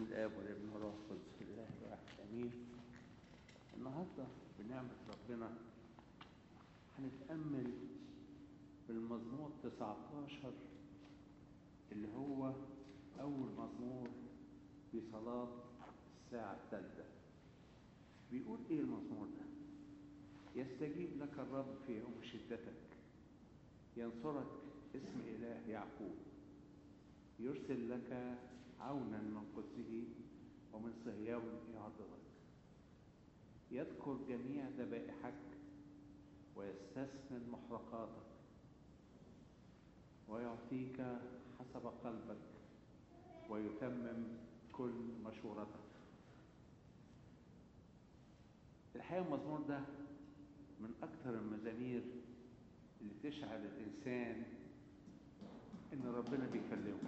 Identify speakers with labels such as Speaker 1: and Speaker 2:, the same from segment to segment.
Speaker 1: بسم الاب والابن والروح القدس الله الواحد امين النهارده بنعمه ربنا هنتامل في المزمور 19 اللي هو اول مزمور في صلاه الساعه الثالثه بيقول ايه المزمور ده يستجيب لك الرب في يوم شدتك ينصرك اسم اله يعقوب يرسل لك عونا من قدسه ومن صهيون يعضدك يذكر جميع ذبائحك ويستثمن محرقاتك ويعطيك حسب قلبك ويتمم كل مشورتك الحقيقة المزمور ده من أكثر المزامير اللي تشعر الإنسان إن ربنا بيكلمه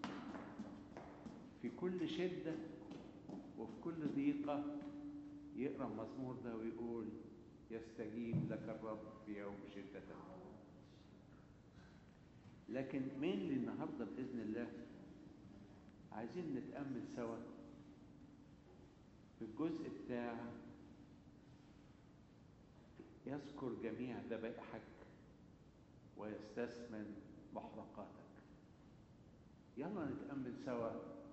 Speaker 1: في كل شدة وفي كل ضيقة يقرأ المزمور ده ويقول يستجيب لك الرب في يوم شدتك لكن مين اللي النهاردة بإذن الله عايزين نتأمل سوا في الجزء بتاع يذكر جميع ذبائحك ويستثمن محرقاتك يلا نتأمل سوا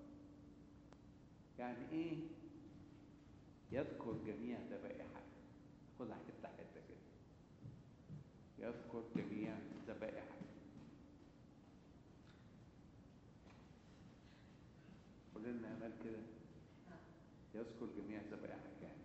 Speaker 1: يعني ايه يذكر جميع ذبائحك خدها حته حته كده يذكر جميع ذبائحك قول لنا امال كده يذكر جميع ذبائحك يعني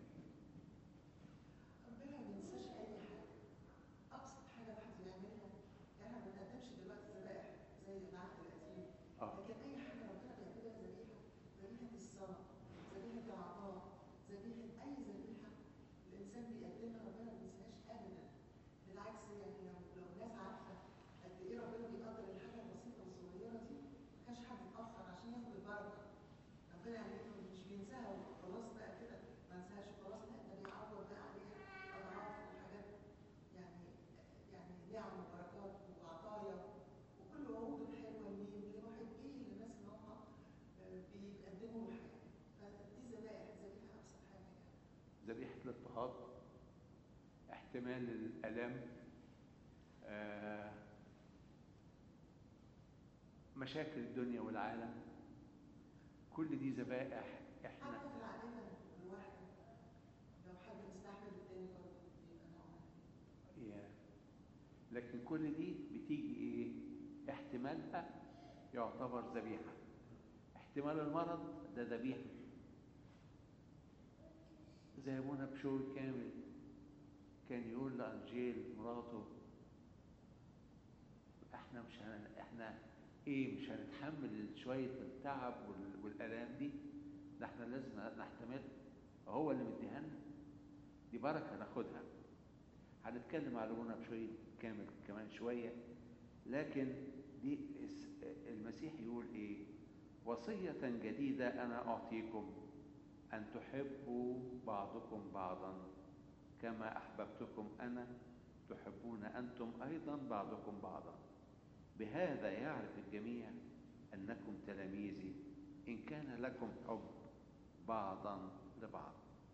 Speaker 2: ربنا ما بينساش اي حاجه ابسط حاجه الواحد بيعملها يعني احنا ما بنقدمش دلوقتي ذبائح زي العهد القديم
Speaker 1: اه
Speaker 2: لكن اي حاجه ربنا بيعملها ذبيحه ذبيحه الصلاه ذبيحه العطاء ذبيحه اي ذبيحه الانسان بيقدمها ربنا ما بينساهاش ابدا بالعكس يعني لو لو الناس عارفه قد ايه ربنا بيقدر الحاجه البسيطه والصغيره دي ما كانش حد اتاخر عشان ياخد البركه ربنا يعني مش بينساها وخلاص بقى كده ما انساهاش وخلاص لا ده بيعوض بقى عليها اضعاف وحاجات يعني يعني نعم وبركات وعطايا وكل وعوده الحلوه لمين؟ لواحد ايه للناس اللي هم آه، بيقدموا له حاجه فدي ذبائح ذبيحه ابسط حاجه يعني
Speaker 1: ذبيحة الاضطهاد احتمال الألم آه، مشاكل الدنيا والعالم كل دي ذبائح احنا
Speaker 2: حتى في العائله الواحده لو حد مستحمل التاني برضه بيبقى نوع من
Speaker 1: يا. لكن كل دي بتيجي ايه احتمالها يعتبر ذبيحة احتمال المرض ده ذبيحة زي منى بشوي كامل كان يقول لأنجيل مراته احنا مش هن... احنا ايه مش هنتحمل شوية التعب وال... والآلام دي ده احنا لازم نحتمل هو اللي مديها لنا دي بركة ناخدها هنتكلم على منى بشوي كامل كمان شوية لكن دي الس- المسيح يقول ايه وصية جديدة أنا أعطيكم أن تحبوا بعضكم بعضا كما أحببتكم أنا تحبون أنتم أيضا بعضكم بعضا بهذا يعرف الجميع أنكم تلاميذي إن كان لكم حب بعضا لبعض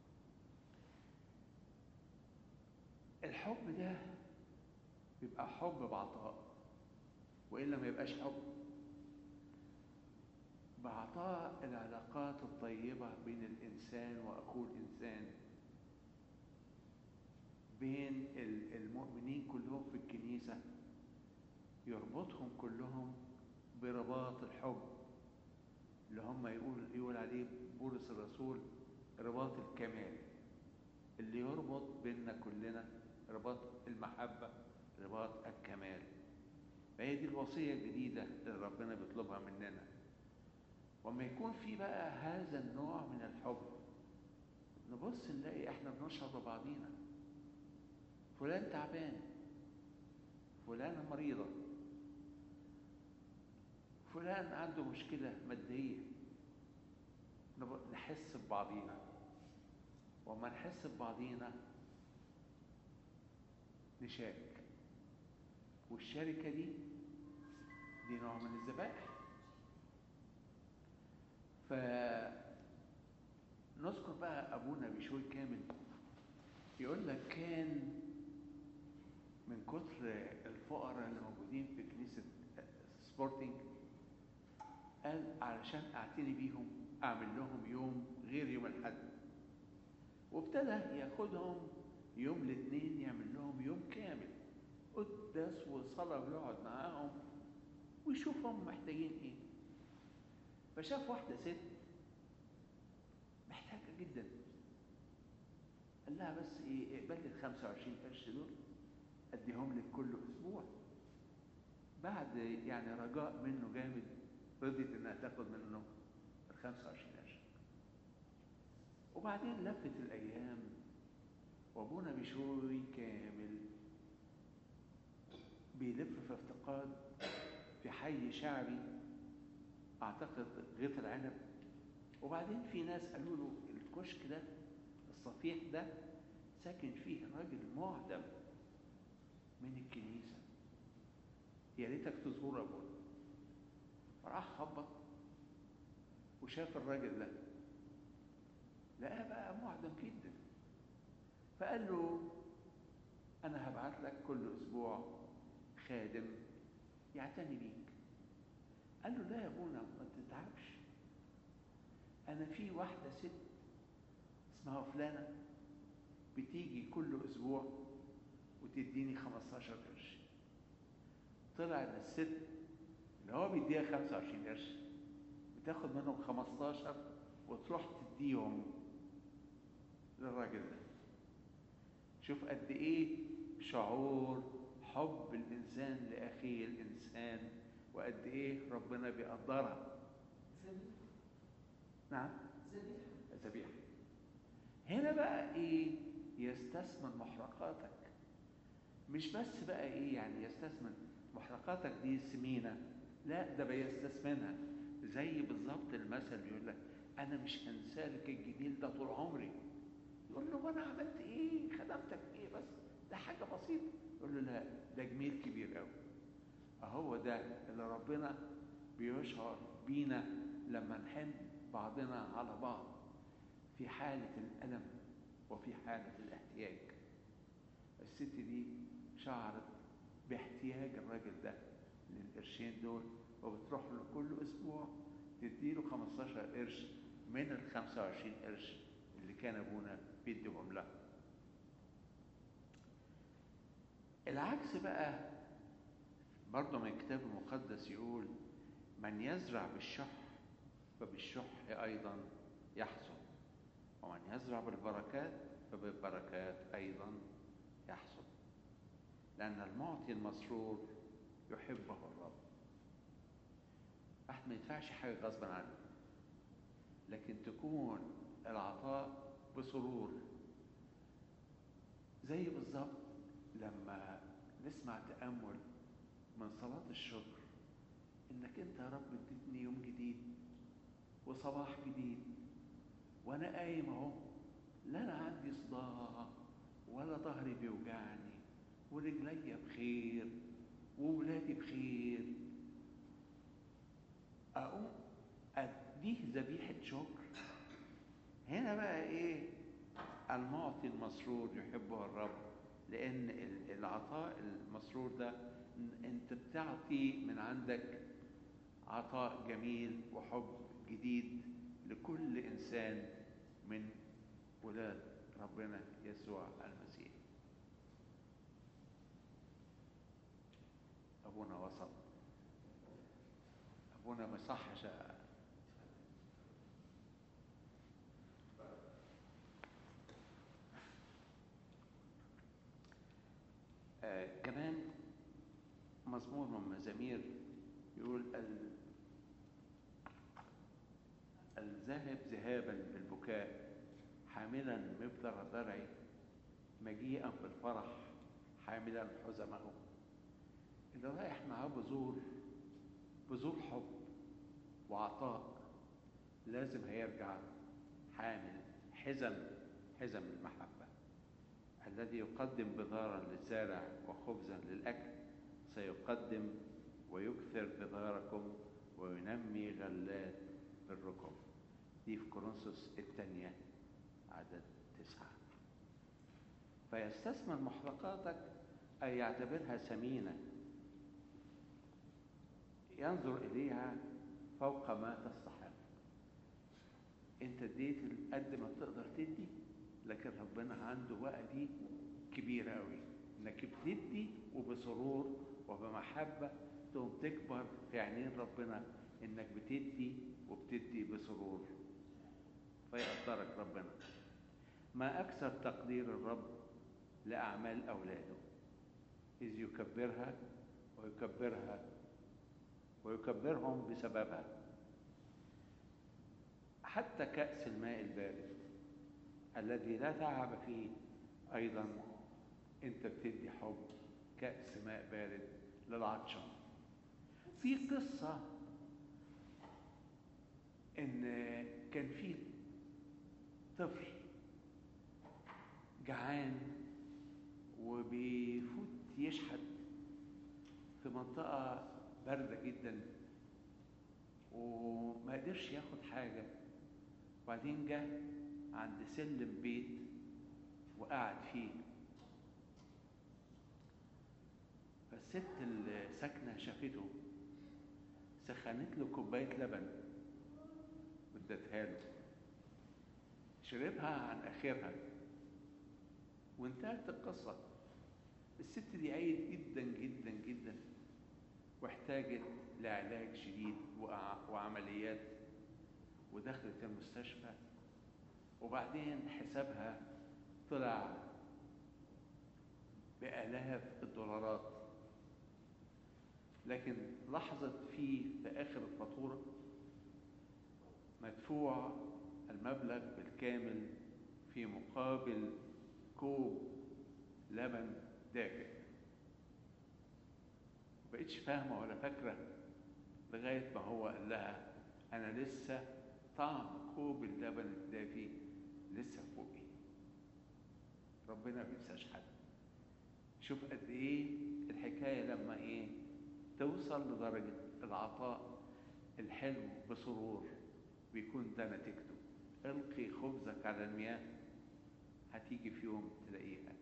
Speaker 1: الحب ده بيبقى حب بعطاء وإلا ما يبقاش حب بعطاء العلاقات الطيبة بين الإنسان وأخوه الإنسان بين ال- المؤمنين كلهم في الكنيسة يربطهم كلهم برباط الحب اللي هم يقول يقول عليه بولس الرسول رباط الكمال اللي يربط بيننا كلنا رباط المحبة رباط الكمال فهي دي الوصية الجديدة اللي ربنا بيطلبها مننا وما يكون في بقى هذا النوع من الحب نبص نلاقي احنا بنشعر ببعضينا فلان تعبان فلانة مريضة فلان عنده مشكلة مادية نب- نحس ببعضينا وما نحس ببعضينا نشارك والشركة دي دي نوع من الذبائح بقى ابونا بشوي كامل يقول لك كان من كتر الفقراء اللي موجودين في كنيسه سبورتنج قال علشان اعتني بيهم اعمل لهم يوم غير يوم الاحد وابتدى ياخدهم يوم الاثنين يعمل لهم يوم كامل قداس وصلاه ويقعد معاهم ويشوفهم محتاجين ايه فشاف واحده ست محتاجه جدا قال لها بس ايه اقبلي ال 25 قرش دول اديهم لك كل اسبوع بعد يعني رجاء منه جامد رضيت انها تاخد منه ال 25 قرش وبعدين لفت الايام وابونا بشوي كامل بيلف في افتقاد في حي شعبي اعتقد غيط العنب وبعدين في ناس قالوا له الكشك ده الصفيح ده ساكن فيه راجل معدم من الكنيسه يا ريتك تزور ابونا فراح خبط وشاف الراجل ده لقاه بقى معدم جدا فقال له انا هبعت لك كل اسبوع خادم يعتني بيك قال له لا يا ابونا ما تتعبش انا في واحده ست اسمها فلانه بتيجي كل اسبوع وتديني 15 قرش طلع ان الست اللي هو بيديها 25 قرش بتاخد منهم 15 وتروح تديهم للراجل ده شوف قد ايه شعور حب الانسان لاخيه الانسان وقد ايه ربنا بيقدرها
Speaker 2: ذبيحة
Speaker 1: نعم
Speaker 2: ذبيحة
Speaker 1: ذبيحه هنا بقى ايه يستثمر محرقاتك مش بس بقى ايه يعني يستثمر محرقاتك دي سمينه لا ده بيستثمنها زي بالظبط المثل بيقول لك انا مش هنسالك الجميل ده طول عمري يقول له وانا عملت ايه خدمتك ايه بس ده حاجه بسيطه يقول له لا ده جميل كبير قوي اهو ده اللي ربنا بيشعر بينا لما نحن بعضنا على بعض في حالة الألم وفي حالة الاحتياج الست دي شعرت باحتياج الراجل ده للقرشين دول وبتروح له كل أسبوع تديله 15 قرش من ال 25 قرش اللي كان أبونا بيديهم لها العكس بقى برضه من الكتاب المقدس يقول من يزرع بالشح فبالشح أيضا يحصد ومن يزرع بالبركات فبالبركات أيضا يحصد لأن المعطي المسرور يحبه الرب أحد ما يدفعش حاجة غصبا عنه لكن تكون العطاء بسرور زي بالظبط لما نسمع تأمل من صلاة الشكر إنك أنت يا رب اديتني يوم جديد وصباح جديد وأنا قايم أهو لا أنا عندي صداع ولا ظهري بيوجعني ورجليا بخير وولادي بخير أقوم أديه ذبيحة شكر هنا بقى إيه المعطي المسرور يحبه الرب لأن العطاء المسرور ده أنت بتعطي من عندك عطاء جميل وحب جديد لكل إنسان من ولاد ربنا يسوع المسيح أبونا وصل أبونا ما صحش آه كمان مزمور من مزامير يقول ال... الذهب ذهابا بالبكاء حاملا مبلغ درعي مجيئا بالفرح حاملا حزمه اللي رايح معاه بذور بذور حب وعطاء لازم هيرجع حامل حزم حزم المحبة الذي يقدم بذارا للزارع وخبزا للأكل سيقدم ويكثر بذاركم وينمي غلات بالركب دي في كورنثوس الثانية عدد تسعة فيستثمر محرقاتك أي يعتبرها ثمينة ينظر إليها فوق ما تستحق أنت اديت قد ما تقدر تدي لكن ربنا عنده بقى دي كبيرة أوي إنك بتدي وبسرور وبمحبة تقوم تكبر في عينين ربنا إنك بتدي وبتدي بسرور فيقدرك ربنا ما أكثر تقدير الرب لأعمال أولاده إذ يكبرها ويكبرها ويكبرهم بسببها حتى كأس الماء البارد الذي لا تعب فيه أيضا أنت بتدي حب كأس ماء بارد للعطشان في قصة إن كان في طفل جعان وبيفوت يشحت في منطقة باردة جدا وما قدرش ياخد حاجة وبعدين جه عند سلم بيت وقعد فيه فالست اللي ساكنة شافته سخنت له كوباية لبن وادتها له شربها عن آخرها وانتهت القصة الست دي عيت جدا جدا جدا واحتاجت لعلاج شديد وعمليات ودخلت المستشفى وبعدين حسابها طلع بآلاف الدولارات لكن لاحظت فيه في آخر الفاتورة مدفوع المبلغ بالكامل في مقابل كوب لبن دافئ بقتش فاهمة ولا فاكرة لغاية ما هو قال لها أنا لسه طعم كوب اللبن الدافي لسه في بقي ربنا ما بينساش حد شوف قد ايه الحكايه لما ايه توصل لدرجه العطاء الحلو بسرور بيكون ده نتيجته القي خبزك على المياه هتيجي في يوم تلاقيها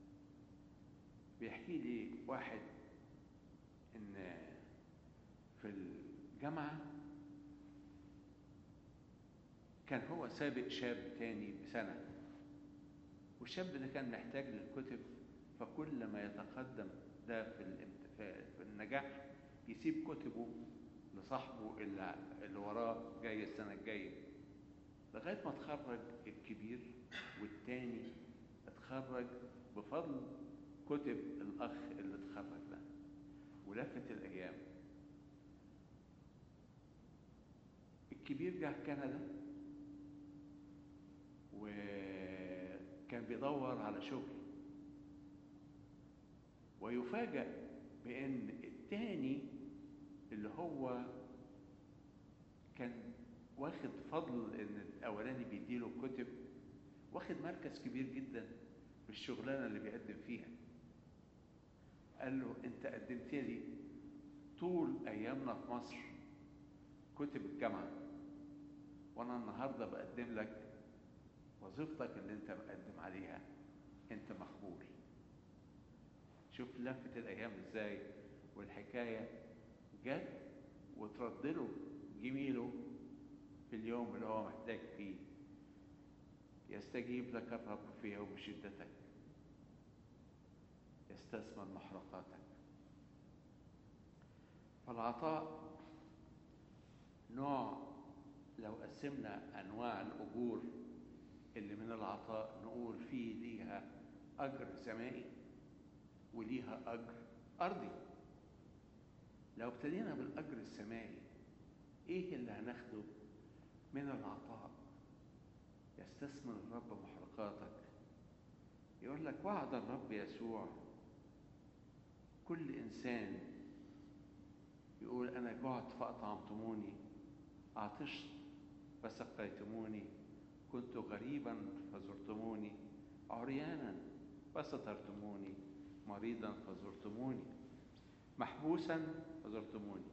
Speaker 1: بيحكي لي واحد ان في الجامعه كان هو سابق شاب تاني بسنة والشاب ده كان محتاج للكتب فكل ما يتقدم ده في, في النجاح يسيب كتبه لصاحبه اللي, اللي وراه جاي السنة الجاية لغاية ما اتخرج الكبير والتاني اتخرج بفضل كتب الأخ اللي اتخرج ده ولفت الأيام الكبير جه كندا وكان بيدور على شغل ويفاجأ بأن التاني اللي هو كان واخد فضل ان الاولاني بيديله كتب واخد مركز كبير جدا في الشغلانه اللي بيقدم فيها قال له انت قدمت لي طول ايامنا في مصر كتب الجامعه وانا النهارده بقدم لك وظيفتك اللي انت مقدم عليها انت مقبول شوف لفة الايام ازاي والحكاية جت وترد له جميله في اليوم اللي هو محتاج فيه يستجيب لك الرب في يوم شدتك يستثمر محرقاتك فالعطاء نوع لو قسمنا انواع الاجور اللي من العطاء نقول فيه ليها أجر سمائي وليها أجر أرضي لو ابتدينا بالأجر السمائي إيه اللي هناخده من العطاء يستثمر الرب محرقاتك يقول لك وعد الرب يسوع كل إنسان يقول أنا جعت فأطعمتموني عطشت فسقيتموني كنت غريبا فزرتموني عريانا فسترتموني مريضا فزرتموني محبوسا فزرتموني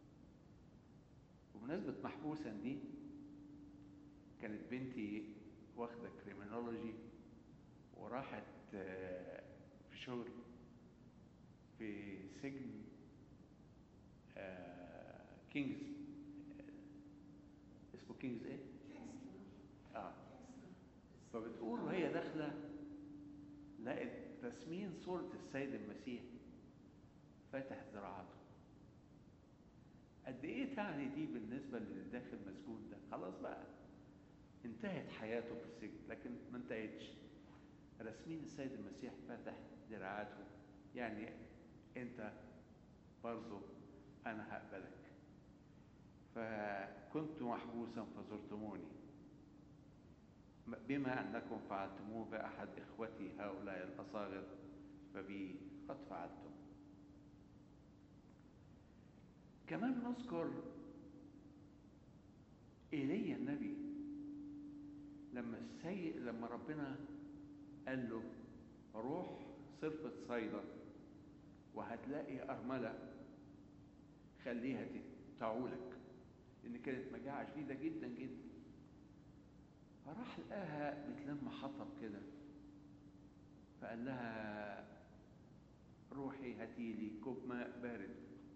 Speaker 1: وبمناسبة محبوسا دي كانت بنتي واخدة كريمينولوجي وراحت آه، في شغل في سجن آه، كينجز آه، اسمه كينجز ايه؟
Speaker 2: كينغستون
Speaker 1: اه
Speaker 2: كينغستون
Speaker 1: فبتقول وهي داخلة لقت رسمين صورة السيد المسيح فاتح ذراعاته قد ايه تعني دي بالنسبة للي داخل مسجون ده خلاص بقى انتهت حياته في السجن لكن ما انتهتش رسمين السيد المسيح فاتح ذراعاته يعني انت برضه انا هقبلك فكنت محبوسا فزرتموني بما أنكم فعلتموه بأحد إخوتي هؤلاء الأصاغر فبي قد فعلتم كمان نذكر إيليا النبي لما السيء لما ربنا قال له روح صرفة صيدا وهتلاقي أرملة خليها تعولك لأن كانت مجاعة شديدة جدا جدا فراح لقاها بتلم حطب كده فقال لها روحي هاتي لي كوب ماء بارد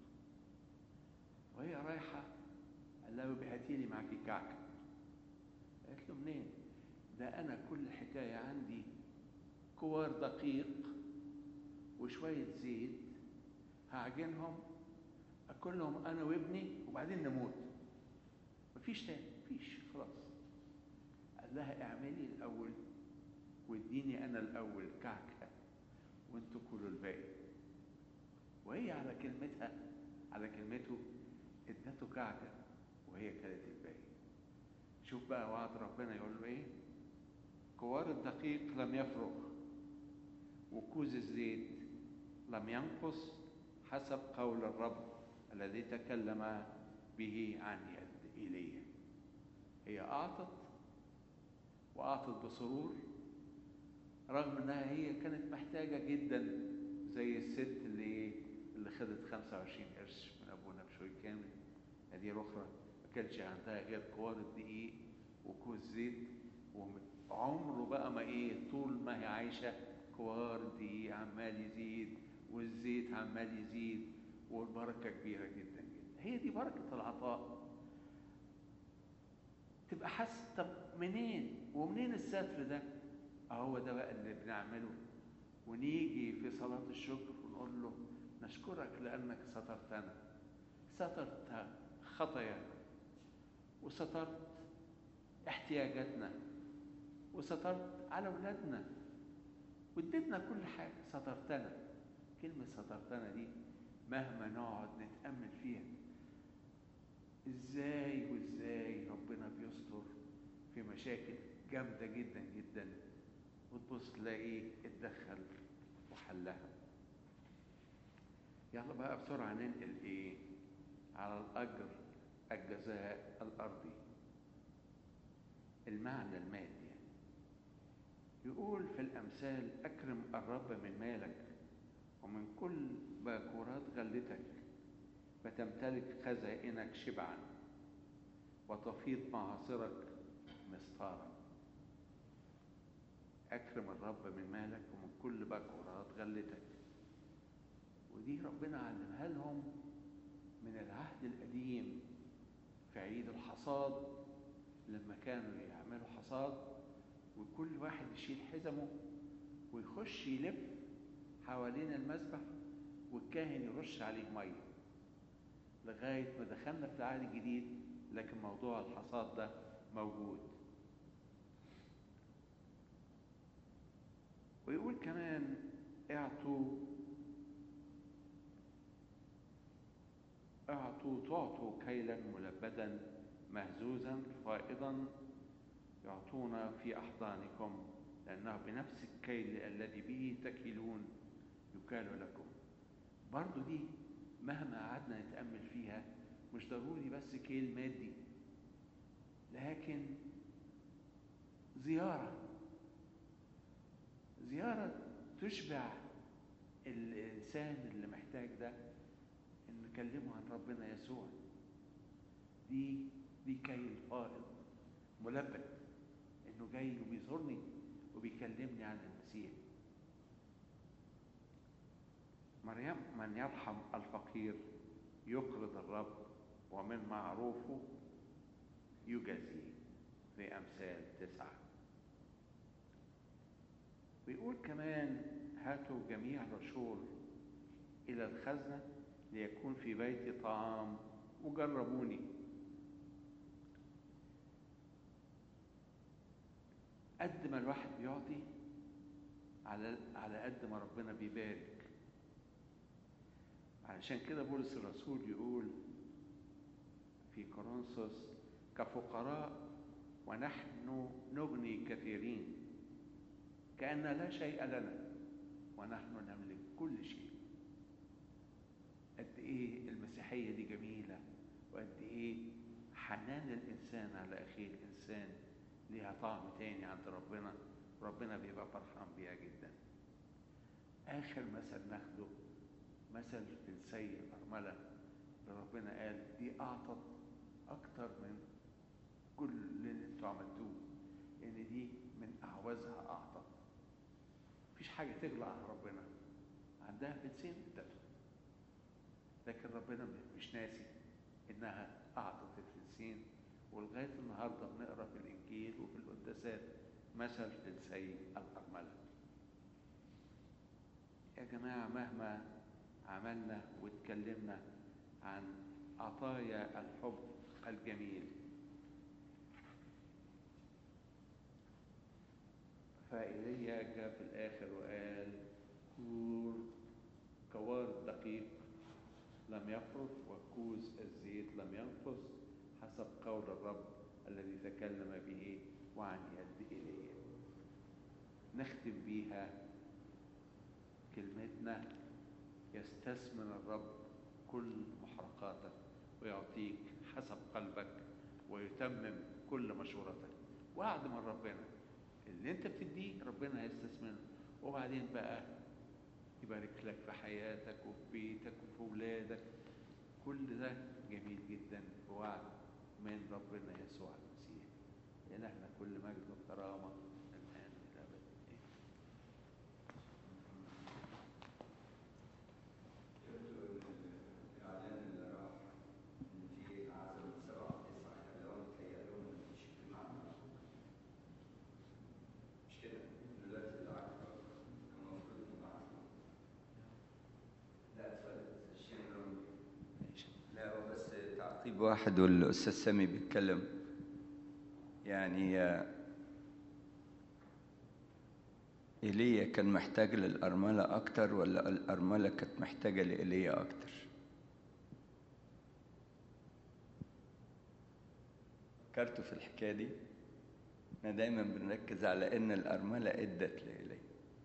Speaker 1: وهي رايحة قال لها هاتي لي معاكي كعكة قالت له منين؟ ده أنا كل حكاية عندي كوار دقيق وشوية زيت هعجنهم أكلهم أنا وابني وبعدين نموت مفيش تاني مفيش خلاص قال لها اعملي الاول واديني انا الاول كعكه وانتوا كلوا الباقي وهي على كلمتها على كلمته ادته كعكه وهي كلت الباقي شوف بقى وعد ربنا يقول له ايه كوار الدقيق لم يفرغ وكوز الزيت لم ينقص حسب قول الرب الذي تكلم به عن يد ايليا هي اعطت وأعطت بسرور رغم إنها هي كانت محتاجة جدا زي الست اللي اللي خدت 25 قرش من أبونا بشوي كامل هذه الأخرى ما كانش عندها غير كوار الدقيق وكوز زيت وعمره بقى ما إيه طول ما هي عايشة كوار الدقيق عمال يزيد والزيت عمال يزيد والبركة كبيرة جدا جدا هي دي بركة العطاء تبقى حاسس طب منين ومنين الستر ده اهو ده بقى اللي بنعمله ونيجي في صلاة الشكر ونقول له نشكرك لأنك سترتنا سترت خطايانا وسترت احتياجاتنا وسترت على أولادنا واديتنا كل حاجة سترتنا كلمة سترتنا دي مهما نقعد نتأمل فيها ازاي وازاي ربنا بيستر في مشاكل جامدة جدا جدا وتبص تلاقيه اتدخل وحلها يلا بقى بسرعة ننقل ايه على الأجر الجزاء الأرضي المعنى المادي يقول في الأمثال أكرم الرب من مالك ومن كل باكورات غلتك فتمتلك خزائنك شبعا وتفيض معاصرك مسطارا اكرم الرب من مالك ومن كل بكورات غلتك ودي ربنا علمها لهم من العهد القديم في عيد الحصاد لما كانوا يعملوا حصاد وكل واحد يشيل حزمه ويخش يلف حوالين المذبح والكاهن يرش عليه ميه لغايه ما دخلنا في العهد الجديد لكن موضوع الحصاد ده موجود ويقول كمان اعطوا اعطوا تعطوا كيلا ملبدا مهزوزا فائضا يعطون في احضانكم لانه بنفس الكيل الذي به تكيلون يكال لكم برضو دي مهما قعدنا نتامل فيها مش ضروري بس كيل مادي لكن زياره زياره تشبع الانسان اللي محتاج ده ان نكلمه عن ربنا يسوع دي دي كيل فائض ملبد انه جاي وبيزورني وبيكلمني عن المسيح مريم من يرحم الفقير يقرض الرب ومن معروفه يجازيه في امثال تسعه ويقول كمان هاتوا جميع العشور الى الخزنه ليكون في بيتي طعام وجربوني قد ما الواحد بيعطي على على قد ما ربنا بيبارك علشان كده بولس الرسول يقول في كورنثوس كفقراء ونحن نغني كثيرين كأن لا شيء لنا ونحن نملك كل شيء قد ايه المسيحية دي جميلة وقد ايه حنان الإنسان على أخيه الإنسان ليها طعم تاني عند ربنا ربنا بيبقى فرحان بيها جدا آخر مثل ناخده مثل السيد أرملة اللي ربنا قال دي أعطت أكتر من كل اللي انتوا عملتوه إن دي من أعوزها أعطت مفيش حاجة تغلى عن ربنا عندها بنسين ادته لكن ربنا مش ناسي إنها أعطت الفلسين ولغاية النهاردة بنقرأ في الإنجيل وفي القداسات مثل السيد الأرملة يا جماعة مهما عملنا واتكلمنا عن عطايا الحب الجميل فإيليا جاء في الآخر وقال كور كوار الدقيق لم يفرط وكوز الزيت لم ينقص حسب قول الرب الذي تكلم به وعن يد إيليا نختم بيها كلمتنا يستثمن الرب كل محرقاتك ويعطيك حسب قلبك ويتمم كل مشورتك وعد من ربنا اللي انت بتديه ربنا هيستثمنه وبعدين بقى يبارك لك في حياتك وفي بيتك وفي ولادك كل ده جميل جدا بوعد من ربنا يسوع المسيح إلهنا كل مجد وكرامة الآن إلى أبد
Speaker 3: الإعلان اللي راح إن في عزم سبعة تسعة خلاهم تهيألهم إن مفيش اجتماع مش كده؟ دلوقتي بالعكس كان المفروض نبعت لا اتفضل الشيخ لا هو بس تعقيب واحد والأستاذ سامي بيتكلم يعني آه، إيليا كان محتاج للأرملة أكتر ولا الأرملة كانت محتاجة لإيليا أكتر؟ فكرتوا في الحكاية دي؟ احنا دايما بنركز على إن الأرملة إدت لإيليا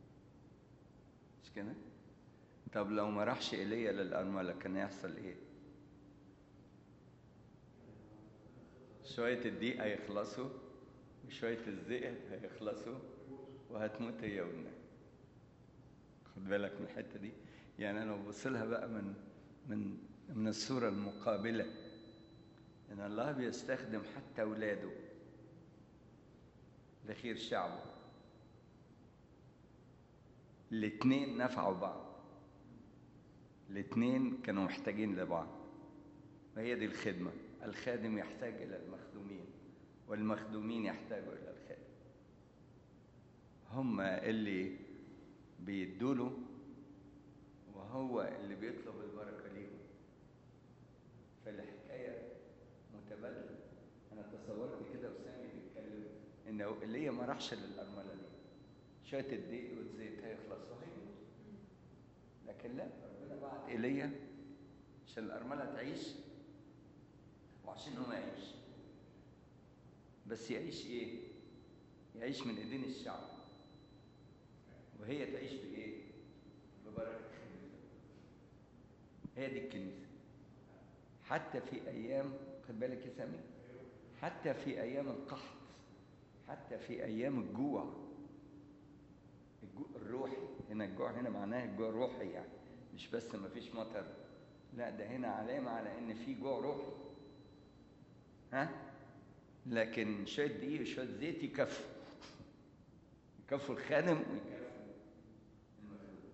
Speaker 3: مش كده؟ طب لو ما راحش إيليا للأرملة كان يحصل إيه؟ شوية الدقيق هيخلصوا وشوية الزيت هيخلصوا وهتموت هي والنبي خد بالك من الحتة دي يعني أنا ببص لها بقى من من من الصورة المقابلة إن الله بيستخدم حتى أولاده لخير شعبه الاتنين نفعوا بعض الاتنين كانوا محتاجين لبعض وهي دي الخدمة الخادم يحتاج إلى المخدومين والمخدومين يحتاجوا إلى الخادم هم اللي بيدوله وهو اللي بيطلب البركة ليهم فالحكاية متبادلة أنا تصورت كده وسامي بيتكلم إن اللي ما راحش للأرملة دي شوية الدقيق والزيت هيخلصوا هيموت لكن لا ربنا بعت إيليا عشان الأرملة تعيش وعشان هو يعيش بس يعيش إيه؟ يعيش من إيدين الشعب وهي تعيش بإيه؟ ببركة خدمته هي دي الكنيسة حتى في أيام خد بالك يا سامي حتى في أيام القحط حتى في أيام الجوع الجوع الروحي هنا الجوع هنا معناه الجوع الروحي يعني مش بس ما فيش مطر لا ده هنا علامة على إن في جوع روحي ها لكن شويه دقيق وشويه زيت يكفوا يكفوا الخادم ويكفوا المخلوق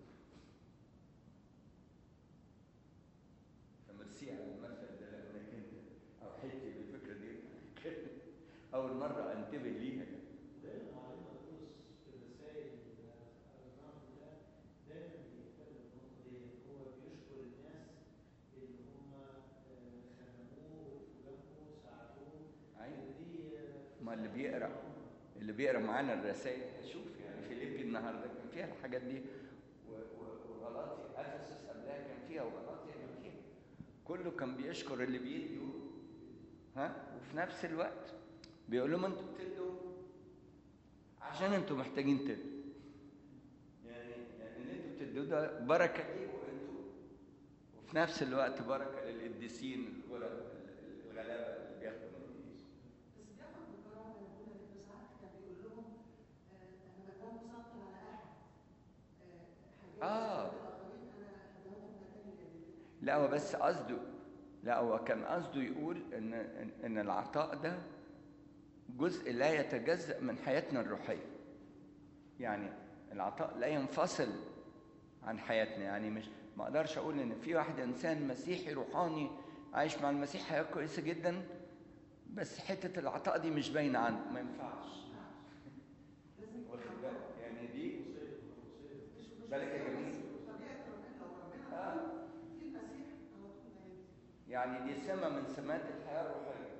Speaker 3: فميرسي على المثل ده لانك انت اوحيت لي بالفكره دي اول مره انتبه ليها
Speaker 4: دايما معلمنا بولس في الرسائل الأربعة كلها دايما بيتكلم النقطة دي هو بيشكر الناس اللي هم آه، خدموه وقفوا جنبه ساعدوه
Speaker 3: أيوة.
Speaker 4: ودي آه،
Speaker 3: ما اللي بيقرا اللي بيقرا معانا الرسائل هيشوف يعني فيليبي النهارده كان فيها الحاجات دي و- و- وغلاطي افسس قبلها كان فيها وغلاطي كان فيها كله كان بيشكر اللي بيدوا ها وفي نفس الوقت بيقول لهم انتوا بتدوا عشان انتوا محتاجين تدوا يعني يعني اللي انتوا بتدوا ده بركه ليكم انتوا وفي نفس الوقت بركه للقديسين الغلب- الغلابه اللي بياخدوا من القديس
Speaker 2: بس بياخد بالكرامه من ابونا لانه ساعات كان بيقول لهم آه، انا ما كنت مسطر على احد آه،
Speaker 3: آه.
Speaker 2: حاجات الاخرين انا خدمتهم مكان اليدين
Speaker 3: لا هو بس قصده لا هو كان قصده يقول ان ان إن العطاء ده جزء لا يتجزأ من حياتنا الروحية يعني العطاء لا ينفصل عن حياتنا يعني مش ما اقدرش اقول ان في واحد انسان مسيحي روحاني عايش مع المسيح حياه كويسه جدا بس حته العطاء دي مش باينه عنه ما ينفعش
Speaker 2: لازم
Speaker 3: واخد بالك يعني دي
Speaker 2: مش مش
Speaker 3: بالك يا جميل
Speaker 2: طبيعه ربنا لو ربنا
Speaker 3: آه.
Speaker 2: في المسيح على طول هيدي
Speaker 3: يعني دي سمة من سمات الحياة الروحية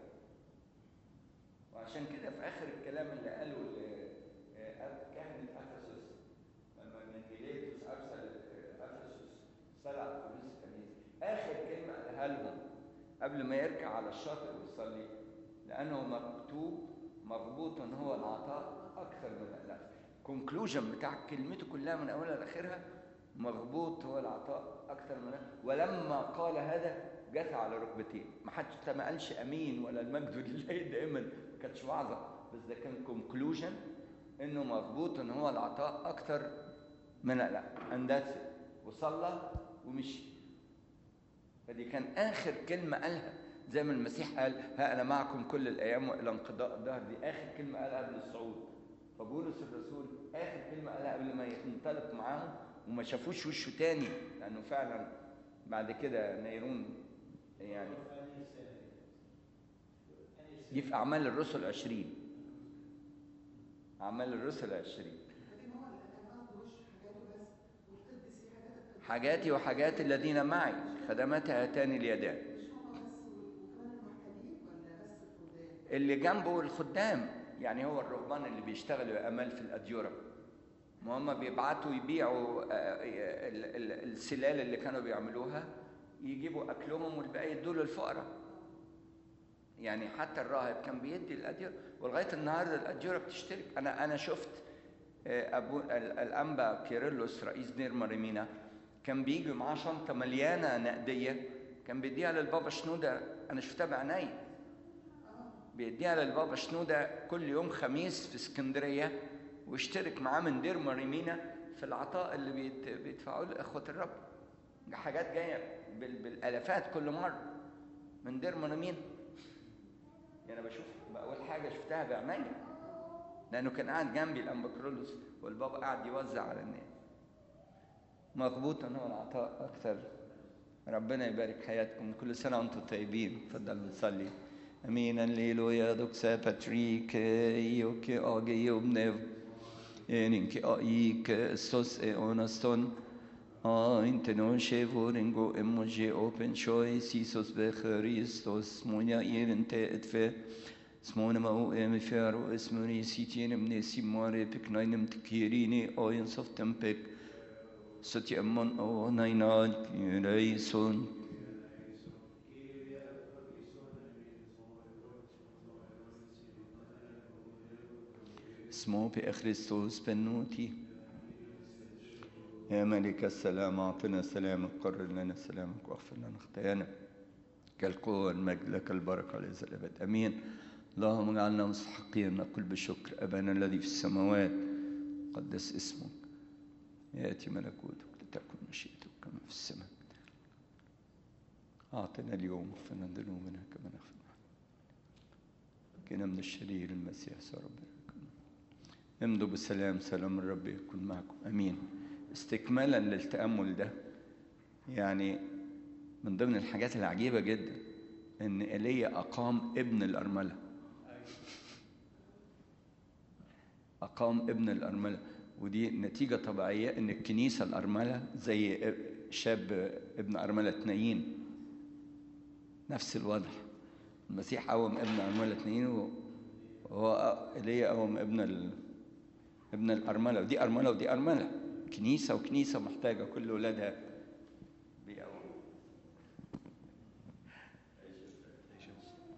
Speaker 3: وعشان كده في آخر الكلام اللي قاله ال- آه، كاهن أفسس لما منجيليتوس أرسل آه، أفسس سبع كنيسة كنيسة آخر كلمة قالها لهم قبل ما يرجع على الشاطئ ويصلي لأنه مكتوب مضبوط إن هو العطاء أكثر من الألف كونكلوجن بتاع كلمته كلها من أولها لآخرها مغبوط هو العطاء أكثر من ولما قال هذا جثى على ركبتيه ما حدش ما قالش أمين ولا المجد لله دائما ما كانتش وعظة بس ده كان كونكلوجن إنه مغبوط إن هو العطاء أكثر من لا and that's it. وصلى ومشي فدي كان آخر كلمة قالها زي ما المسيح قال ها أنا معكم كل الأيام وإلى انقضاء الدهر دي آخر كلمة قالها قبل الصعود فبولس الرسول آخر كلمة قالها قبل ما ينطلق معاهم وما شافوش وشه تاني لأنه فعلا بعد كده نيرون يعني
Speaker 4: في أنهي سنة؟ أنهي
Speaker 3: دي
Speaker 4: سنة؟
Speaker 3: في أعمال الرسل عشرين أعمال الرسل عشرين
Speaker 2: لكن هو اللي كان قصده مش حاجاته بس والقدسي حاجات
Speaker 3: حاجاتي وحاجات الذين معي خدمات هاتان اليدان
Speaker 2: مش هم بس وكمان المحتاجين ولا بس الخدام
Speaker 3: اللي جنبه الخدام يعني هو الرهبان اللي بيشتغلوا يا امال في الاديره ما هم بيبعتوا يبيعوا آه، ال- ال- السلال اللي كانوا بيعملوها يجيبوا اكلهم والباقي يدوا للفقراء يعني حتى الراهب كان بيدي الاديره ولغايه النهارده الاديره بتشترك انا انا شفت آه، ابو ال- الانبا كيرلس رئيس دير مريمينا كان بيجي معاه شنطه مليانه نقديه كان بيديها للبابا شنوده انا شفتها بعيني بيديها للبابا شنودة كل يوم خميس في اسكندرية واشترك معاه من دير مريمينا في العطاء اللي بيت- بيدفعوه لإخوة الرب دي حاجات جاية بال- بالآلافات كل مرة من دير مريمينا يعني أنا بشوف أول حاجة شفتها بعيني لأنه كان قاعد جنبي الأمبكرولوس والبابا قاعد يوزع على الناس مغبوط إن هو العطاء أكثر ربنا يبارك حياتكم كل سنة وأنتم طيبين تفضل نصلي أمين الليلويا دوكسا باتريك إيوكي أوجي يوبنيف إنك أيك سوس إونستون آه إنت نوشي فورنجو إموجي أوبن شوي سيسوس بخريستوس مونيا إيرنت إدفع اسمون ما هو إم فيارو اسموني سيتين من سيماري بكناينم تكيريني أوين صفتم بك ستي أمون أو ناينا كيريسون اسمه بأخريستوس بنوتي يا ملك السلام أعطنا سلامك قرر لنا سلامك واغفر لنا خطايانا كالقوة والمجد لك البركة لإذا الأبد أمين اللهم اجعلنا مستحقين نقول بشكر أبانا الذي في السماوات قدس اسمك يأتي ملكوتك لتكن مشيئتك كما في السماء أعطنا اليوم اغفر لنا ذنوبنا كما نغفر فينا من الشرير المسيح يسوع ربنا يكون. امضوا بالسلام سلام الرب يكون معكم امين استكمالا للتامل ده يعني من ضمن الحاجات العجيبه جدا ان ايليا اقام ابن الارمله أقام ابن الأرملة ودي نتيجة طبيعية إن الكنيسة الأرملة زي شاب ابن أرملة نايين نفس الوضع المسيح قوم ابن أرملة نايين وهو إيليا قوم ابن ال... ابن الأرملة ودي أرملة ودي أرملة كنيسة وكنيسة محتاجة كل ولادها